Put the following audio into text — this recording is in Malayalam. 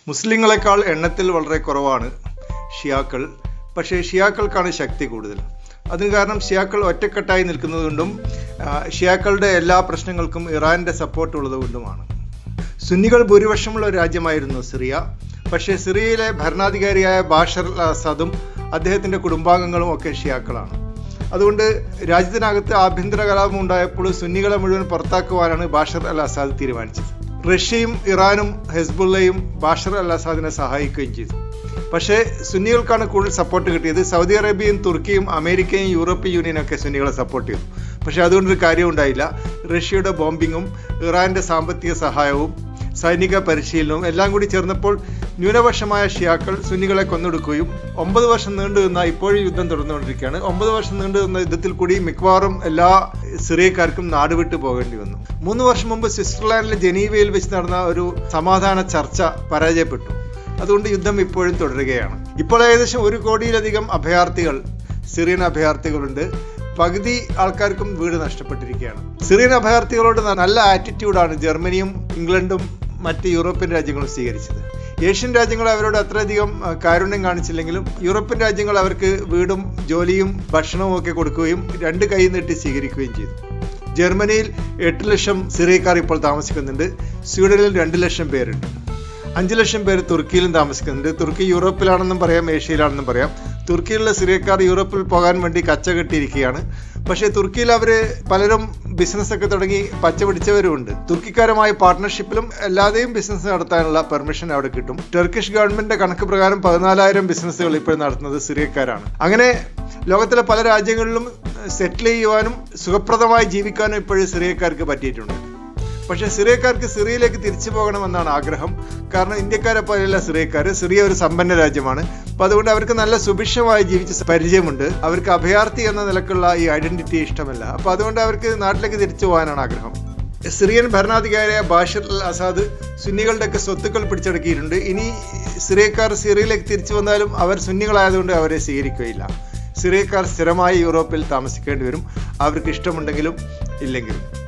മുസ്ലിങ്ങളെക്കാൾ എണ്ണത്തിൽ വളരെ കുറവാണ് ഷിയാക്കൾ പക്ഷേ ഷിയാക്കൾക്കാണ് ശക്തി കൂടുതൽ അതിന് കാരണം ഷിയാക്കൾ ഒറ്റക്കെട്ടായി നിൽക്കുന്നതുകൊണ്ടും ആ, ഷിയാക്കളുടെ എല്ലാ പ്രശ്നങ്ങൾക്കും ഇറാന്റെ സപ്പോർട്ട് ഉള്ളതുകൊണ്ടുമാണ് സുന്നികൾ ഭൂരിപക്ഷമുള്ള ഒരു രാജ്യമായിരുന്നു സിറിയ പക്ഷേ സിറിയയിലെ ഭരണാധികാരിയായ ബാഷർ അൽ അസാദും അദ്ദേഹത്തിന്റെ കുടുംബാംഗങ്ങളും ഒക്കെ ഷിയാക്കളാണ് അതുകൊണ്ട് രാജ്യത്തിനകത്ത് ആഭ്യന്തര കലാപം ഉണ്ടായപ്പോൾ സുന്നികളെ മുഴുവൻ പുറത്താക്കുവാനാണ് ബാഷർ അൽ അസാദ് തീരുമാനിച്ചത് റഷ്യയും ഇറാനും ഹെസ്ബുള്ളയും ബാഷർ അൽ അസാദിനെ സഹായിക്കുകയും ചെയ്തു പക്ഷേ സുന്നികൾക്കാണ് കൂടുതൽ സപ്പോർട്ട് കിട്ടിയത് സൗദി അറേബ്യയും തുർക്കിയും അമേരിക്കയും യൂറോപ്യൻ യൂണിയനും ഒക്കെ സുന്നികളെ സപ്പോർട്ട് ചെയ്തു പക്ഷേ അതുകൊണ്ടൊരു കാര്യം ഉണ്ടായില്ല റഷ്യയുടെ ബോംബിങ്ങും ഇറാന്റെ സാമ്പത്തിക സഹായവും സൈനിക പരിശീലനവും എല്ലാം കൂടി ചേർന്നപ്പോൾ ന്യൂനപക്ഷമായ ഷിയാക്കൾ സുന്നികളെ കൊന്നൊടുക്കുകയും ഒമ്പത് വർഷം നീണ്ടു നിന്ന ഇപ്പോഴും യുദ്ധം തുടർന്നുകൊണ്ടിരിക്കുകയാണ് ഒമ്പത് വർഷം നീണ്ടു നിന്ന യുദ്ധത്തിൽ കൂടി മിക്കവാറും എല്ലാ സിറിയക്കാർക്കും നാടുവിട്ടു പോകേണ്ടി വന്നു മൂന്ന് വർഷം മുമ്പ് സ്വിറ്റ്സർലാൻഡിലെ ജനീവയിൽ വെച്ച് നടന്ന ഒരു സമാധാന ചർച്ച പരാജയപ്പെട്ടു അതുകൊണ്ട് യുദ്ധം ഇപ്പോഴും തുടരുകയാണ് ഇപ്പോൾ ഏകദേശം ഒരു കോടിയിലധികം അഭയാർത്ഥികൾ സിറിയൻ അഭയാർത്ഥികളുണ്ട് പകുതി ആൾക്കാർക്കും വീട് നഷ്ടപ്പെട്ടിരിക്കുകയാണ് സിറിയൻ അഭയാർത്ഥികളോട് നല്ല ആറ്റിറ്റ്യൂഡാണ് ജർമ്മനിയും ഇംഗ്ലണ്ടും മറ്റ് യൂറോപ്യൻ രാജ്യങ്ങളും സ്വീകരിച്ചത് ഏഷ്യൻ രാജ്യങ്ങൾ അവരോട് അത്രയധികം ആ, കാരുണ്യം കാണിച്ചില്ലെങ്കിലും യൂറോപ്യൻ രാജ്യങ്ങൾ അവർക്ക് വീടും ജോലിയും ഭക്ഷണവും ഒക്കെ കൊടുക്കുകയും രണ്ട് കൈ നീട്ടി സ്വീകരിക്കുകയും ചെയ്തു ജർമ്മനിയിൽ എട്ട് ലക്ഷം സിറിയക്കാർ ഇപ്പോൾ താമസിക്കുന്നുണ്ട് സ്വീഡനിൽ രണ്ട് ലക്ഷം പേരുണ്ട് അഞ്ച് ലക്ഷം പേര് തുർക്കിയിലും താമസിക്കുന്നുണ്ട് തുർക്കി യൂറോപ്പിലാണെന്നും പറയാം ഏഷ്യയിലാണെന്നും പറയാം തുർക്കിയിലുള്ള സിറിയക്കാർ യൂറോപ്പിൽ പോകാൻ വേണ്ടി കച്ച കെട്ടിയിരിക്കുകയാണ് പക്ഷേ തുർക്കിയിൽ അവർ പലരും ബിസിനസ് ഒക്കെ തുടങ്ങി പച്ച പിടിച്ചവരുമുണ്ട് തുർക്കിക്കാരുമായി പാർട്ട്ണർഷിപ്പിലും അല്ലാതെയും ബിസിനസ് നടത്താനുള്ള പെർമിഷൻ അവിടെ കിട്ടും ടർക്കിഷ് ഗവൺമെന്റിന്റെ കണക്ക് പ്രകാരം പതിനാലായിരം ബിസിനസ്സുകൾ ഇപ്പോൾ നടത്തുന്നത് സിറിയക്കാരാണ് അങ്ങനെ ലോകത്തിലെ പല രാജ്യങ്ങളിലും സെറ്റിൽ ചെയ്യുവാനും സുഖപ്രദമായി ജീവിക്കാനും ഇപ്പോഴും സിറിയക്കാർക്ക് പറ്റിയിട്ടുണ്ട് പക്ഷേ സിറിയക്കാർക്ക് സിറിയയിലേക്ക് തിരിച്ചു പോകണമെന്നാണ് ആഗ്രഹം കാരണം ഇന്ത്യക്കാരെ പോലെയല്ല സിറിയക്കാർ സിറിയ ഒരു സമ്പന്ന രാജ്യമാണ് അപ്പൊ അതുകൊണ്ട് അവർക്ക് നല്ല സുഭിക്ഷമായി ജീവിച്ച പരിചയമുണ്ട് അവർക്ക് അഭയാർത്ഥി എന്ന നിലക്കുള്ള ഈ ഐഡന്റിറ്റി ഇഷ്ടമല്ല അപ്പൊ അതുകൊണ്ട് അവർക്ക് നാട്ടിലേക്ക് തിരിച്ചു പോകാനാണ് ആഗ്രഹം സിറിയൻ ഭരണാധികാരിയായ ബാഷർ അൽ അസാദ് സുന്നികളുടെയൊക്കെ സ്വത്തുക്കൾ പിടിച്ചടക്കിയിട്ടുണ്ട് ഇനി സിറിയക്കാർ സിറിയയിലേക്ക് തിരിച്ചു വന്നാലും അവർ സുന്നികളായതുകൊണ്ട് അവരെ സ്വീകരിക്കുകയില്ല സിറിയക്കാർ സ്ഥിരമായി യൂറോപ്പിൽ താമസിക്കേണ്ടി വരും അവർക്ക് ഇഷ്ടമുണ്ടെങ്കിലും ഇല്ലെങ്കിലും